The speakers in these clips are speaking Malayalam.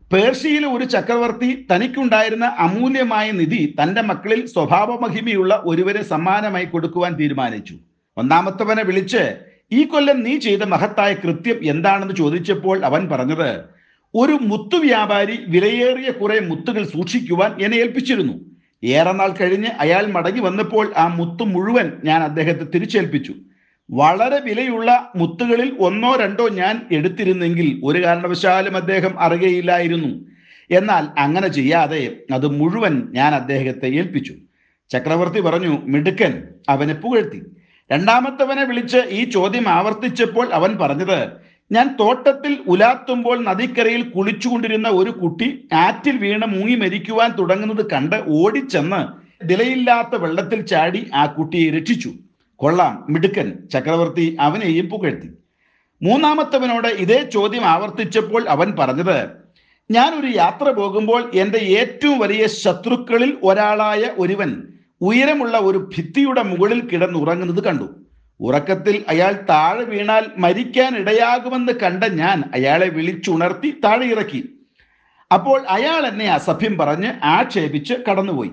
പേർഷ്യയിലെ ഒരു ചക്രവർത്തി തനിക്കുണ്ടായിരുന്ന അമൂല്യമായ നിധി തന്റെ മക്കളിൽ സ്വഭാവമഹിമയുള്ള ഒരുവരെ സമ്മാനമായി കൊടുക്കുവാൻ തീരുമാനിച്ചു ഒന്നാമത്തവനെ വിളിച്ച് ഈ കൊല്ലം നീ ചെയ്ത മഹത്തായ കൃത്യം എന്താണെന്ന് ചോദിച്ചപ്പോൾ അവൻ പറഞ്ഞത് ഒരു മുത്തു വ്യാപാരി വിലയേറിയ കുറെ മുത്തുകൾ സൂക്ഷിക്കുവാൻ എന്നെ ഏൽപ്പിച്ചിരുന്നു ഏറെ നാൾ കഴിഞ്ഞ് അയാൾ മടങ്ങി വന്നപ്പോൾ ആ മുത്ത് മുഴുവൻ ഞാൻ അദ്ദേഹത്തെ തിരിച്ചേൽപ്പിച്ചു വളരെ വിലയുള്ള മുത്തുകളിൽ ഒന്നോ രണ്ടോ ഞാൻ എടുത്തിരുന്നെങ്കിൽ ഒരു കാരണവശാലും അദ്ദേഹം അറിയുകയില്ലായിരുന്നു എന്നാൽ അങ്ങനെ ചെയ്യാതെ അത് മുഴുവൻ ഞാൻ അദ്ദേഹത്തെ ഏൽപ്പിച്ചു ചക്രവർത്തി പറഞ്ഞു മിടുക്കൻ അവനെ പുകഴ്ത്തി രണ്ടാമത്തവനെ വിളിച്ച് ഈ ചോദ്യം ആവർത്തിച്ചപ്പോൾ അവൻ പറഞ്ഞത് ഞാൻ തോട്ടത്തിൽ ഉലാത്തുമ്പോൾ നദിക്കരയിൽ കുളിച്ചുകൊണ്ടിരുന്ന ഒരു കുട്ടി ആറ്റിൽ വീണ് മുങ്ങി മരിക്കുവാൻ തുടങ്ങുന്നത് കണ്ട് ഓടിച്ചെന്ന് നിലയില്ലാത്ത വെള്ളത്തിൽ ചാടി ആ കുട്ടിയെ രക്ഷിച്ചു കൊള്ളാം മിടുക്കൻ ചക്രവർത്തി അവനെയും പുകഴ്ത്തി മൂന്നാമത്തവനോട് ഇതേ ചോദ്യം ആവർത്തിച്ചപ്പോൾ അവൻ പറഞ്ഞത് ഞാൻ ഒരു യാത്ര പോകുമ്പോൾ എൻ്റെ ഏറ്റവും വലിയ ശത്രുക്കളിൽ ഒരാളായ ഒരുവൻ ഉയരമുള്ള ഒരു ഭിത്തിയുടെ മുകളിൽ കിടന്നുറങ്ങുന്നത് കണ്ടു ഉറക്കത്തിൽ അയാൾ താഴെ വീണാൽ മരിക്കാൻ ഇടയാകുമെന്ന് കണ്ട ഞാൻ അയാളെ വിളിച്ചുണർത്തി താഴെ ഇറക്കി അപ്പോൾ അയാൾ എന്നെ അസഭ്യം പറഞ്ഞ് ആക്ഷേപിച്ച് കടന്നുപോയി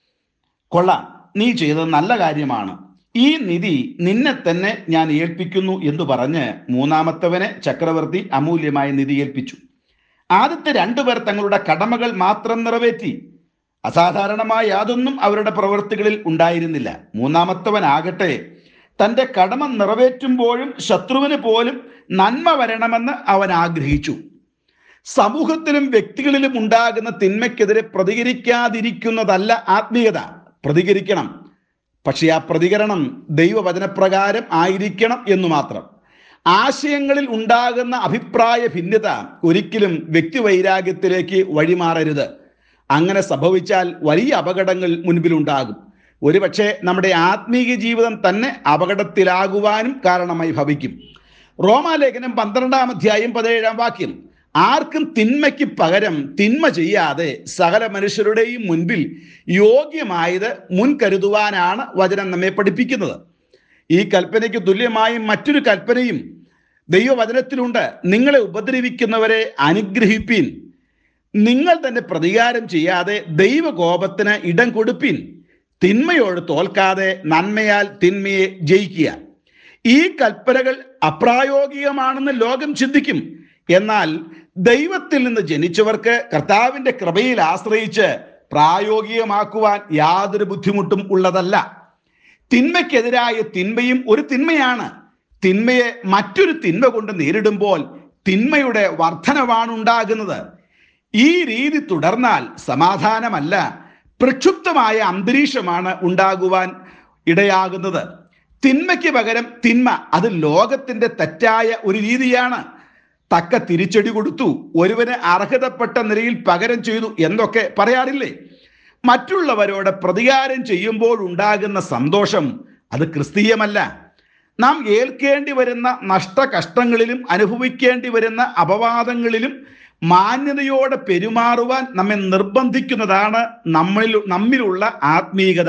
കൊള്ളാം നീ ചെയ്തത് നല്ല കാര്യമാണ് ഈ നിധി നിന്നെ തന്നെ ഞാൻ ഏൽപ്പിക്കുന്നു എന്ന് പറഞ്ഞ് മൂന്നാമത്തവനെ ചക്രവർത്തി അമൂല്യമായ നിധി ഏൽപ്പിച്ചു ആദ്യത്തെ രണ്ടുപേർ തങ്ങളുടെ കടമകൾ മാത്രം നിറവേറ്റി അസാധാരണമായ യാതൊന്നും അവരുടെ പ്രവൃത്തികളിൽ ഉണ്ടായിരുന്നില്ല മൂന്നാമത്തവനാകട്ടെ തന്റെ കടമ നിറവേറ്റുമ്പോഴും ശത്രുവിന് പോലും നന്മ വരണമെന്ന് അവൻ ആഗ്രഹിച്ചു സമൂഹത്തിലും വ്യക്തികളിലും ഉണ്ടാകുന്ന തിന്മയ്ക്കെതിരെ പ്രതികരിക്കാതിരിക്കുന്നതല്ല ആത്മീയത പ്രതികരിക്കണം പക്ഷെ ആ പ്രതികരണം ദൈവവചനപ്രകാരം ആയിരിക്കണം എന്നു മാത്രം ആശയങ്ങളിൽ ഉണ്ടാകുന്ന അഭിപ്രായ ഭിന്നത ഒരിക്കലും വ്യക്തിവൈരാഗ്യത്തിലേക്ക് വഴിമാറരുത് അങ്ങനെ സംഭവിച്ചാൽ വലിയ അപകടങ്ങൾ മുൻപിലുണ്ടാകും ഒരുപക്ഷെ നമ്മുടെ ആത്മീയ ജീവിതം തന്നെ അപകടത്തിലാകുവാനും കാരണമായി ഭവിക്കും റോമാലേഖനം പന്ത്രണ്ടാം അധ്യായം പതിനേഴാം വാക്യം ആർക്കും തിന്മയ്ക്ക് പകരം തിന്മ ചെയ്യാതെ സകല മനുഷ്യരുടെയും മുൻപിൽ യോഗ്യമായത് മുൻകരുതുവാനാണ് വചനം നമ്മെ പഠിപ്പിക്കുന്നത് ഈ കൽപ്പനയ്ക്ക് തുല്യമായി മറ്റൊരു കൽപ്പനയും ദൈവവചനത്തിലുണ്ട് നിങ്ങളെ ഉപദ്രവിക്കുന്നവരെ അനുഗ്രഹിപ്പീൻ നിങ്ങൾ തന്നെ പ്രതികാരം ചെയ്യാതെ ദൈവകോപത്തിന് ഇടം കൊടുപ്പീൻ തിന്മയോട് തോൽക്കാതെ നന്മയാൽ തിന്മയെ ജയിക്കുക ഈ കൽപ്പനകൾ അപ്രായോഗികമാണെന്ന് ലോകം ചിന്തിക്കും എന്നാൽ ദൈവത്തിൽ നിന്ന് ജനിച്ചവർക്ക് കർത്താവിന്റെ കൃപയിൽ ആശ്രയിച്ച് പ്രായോഗികമാക്കുവാൻ യാതൊരു ബുദ്ധിമുട്ടും ഉള്ളതല്ല തിന്മയ്ക്കെതിരായ തിന്മയും ഒരു തിന്മയാണ് തിന്മയെ മറ്റൊരു തിന്മ കൊണ്ട് നേരിടുമ്പോൾ തിന്മയുടെ വർധനവാണ് ഉണ്ടാകുന്നത് ഈ രീതി തുടർന്നാൽ സമാധാനമല്ല പ്രക്ഷുബ്ധമായ അന്തരീക്ഷമാണ് ഉണ്ടാകുവാൻ ഇടയാകുന്നത് തിന്മയ്ക്ക് പകരം തിന്മ അത് ലോകത്തിന്റെ തെറ്റായ ഒരു രീതിയാണ് തക്ക തിരിച്ചടി കൊടുത്തു ഒരുവന് അർഹതപ്പെട്ട നിലയിൽ പകരം ചെയ്തു എന്നൊക്കെ പറയാറില്ലേ മറ്റുള്ളവരോട് പ്രതികാരം ചെയ്യുമ്പോൾ ഉണ്ടാകുന്ന സന്തോഷം അത് ക്രിസ്തീയമല്ല നാം ഏൽക്കേണ്ടി വരുന്ന നഷ്ടകഷ്ടങ്ങളിലും അനുഭവിക്കേണ്ടി വരുന്ന അപവാദങ്ങളിലും മാന്യതയോടെ പെരുമാറുവാൻ നമ്മെ നിർബന്ധിക്കുന്നതാണ് നമ്മളിൽ നമ്മിലുള്ള ആത്മീയത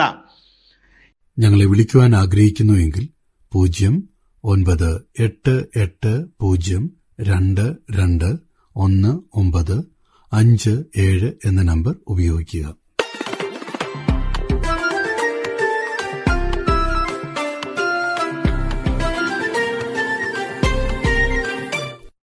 ഞങ്ങളെ വിളിക്കുവാൻ ആഗ്രഹിക്കുന്നുവെങ്കിൽ പൂജ്യം ഒൻപത് എട്ട് എട്ട് പൂജ്യം രണ്ട് രണ്ട് ഒന്ന് ഒമ്പത് അഞ്ച് ഏഴ് എന്ന നമ്പർ ഉപയോഗിക്കുക